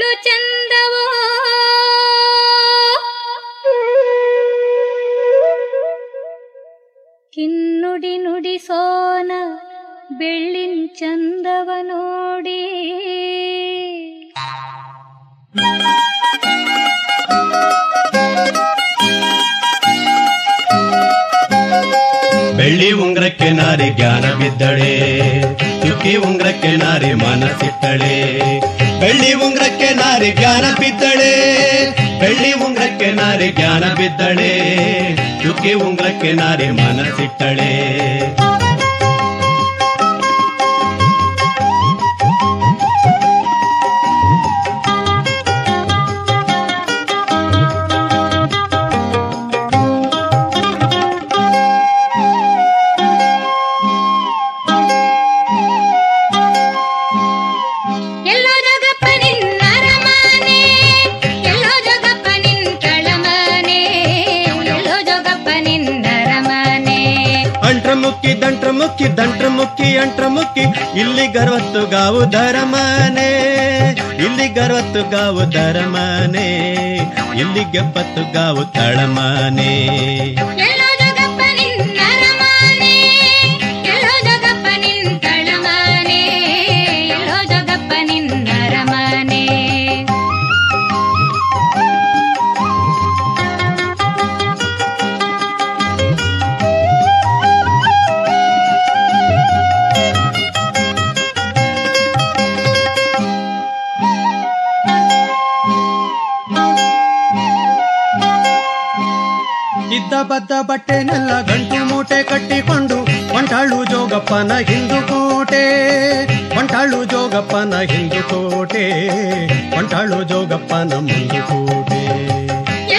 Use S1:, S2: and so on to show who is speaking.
S1: ಚಂದವೋ ಕಿನ್ನುಡಿ ನುಡಿಸೋನ ಬೆಳ್ಳಿನ ಚಂದವ ನೋಡಿ
S2: ಬೆಳ್ಳಿ ಉಂಗ್ರಕ್ಕೆ ನಾರಿ ಜ್ಞಾನ ಬಿದ್ದಳೆ ಚುಕ್ಕಿ ಉಂಗ್ರಕ್ಕೆ ನಾರಿ ಮನಸ್ಸಿಟ್ಟಳೆ ಬೆಳ್ಳಿ ಉಂಗ್ರಕ್ಕೆ ನಾರಿ ಜ್ಞಾನ ಬಿದ್ದಳೆ ಬೆಳ್ಳಿ ಉಂಗ್ರಕ್ಕೆ ನಾರಿ ಜ್ಞಾನ ಬಿದ್ದಳೆ ಚುಕ್ಕಿ ಉಂಗ್ರಕ್ಕೆ ನಾರಿ ಮನಸ್ಸಿಟ್ಟಳೆ
S1: ಎಲ್ಲೋ ಜಗಪ್ಪ ನಿನ್ನ ಅರಮನೆ ಎಲ್ಲೋ ಜಗಪ್ಪ ನಿನ್ ಕಳಮನೆ ಎಲ್ಲೋ ಜಗಪ್ಪ ನಿನ್ನ ಅರಮನೆ
S2: ಅಂಟ್ರ ಮುಕ್ಕಿ ದಂಟ್ರ ಮುಕ್ಕಿ ದಂಟ್ರ ಮುಕ್ಕಿ ಅಂಟ್ರ ಮುಕ್ಕಿ ಇಲ್ಲಿ ಗರ್ವತ್ತು ಗಾವು ಧರಮನೆ ಇಲ್ಲಿ ಗರ್ವತ್ತು ಗಾವು ಧರಮನೆ ಇಲ್ಲಿ ಗೆಪ್ಪತ್ತು ಗಾವು ತಳಮನೆ
S1: ಎಲ್ಲೋ ಜಗಪ್ಪ ನಿನ್ನ ಅರಮನೆ ಎಲ್ಲೋ ಜಗಪ್ಪ ನಿನ್ ಕಳಮನೆ ಎಲ್ಲೋ ಜಗಪ್ಪ ನಿನ್ನ ಅರಮನೆ
S2: ಇದ್ದ ಬದ್ದ ಬಟ್ಟೆನೆಲ್ಲ ಗಂಟು ಮೂಟೆ ಕಟ್ಟಿಕೊಂಡು ಒಂಟಾಳು ಜೋಗಪ್ಪನ ಹಿಂದು ಕೋಟೆ ಒಂಟಾಳು ಜೋಗಪ್ಪನ ಹಿಂದು ಕೋಟೆ ಒಂಟಾಳು ಜೋಗಪ್ಪನ ಮುಂದು ಕೋಟೆ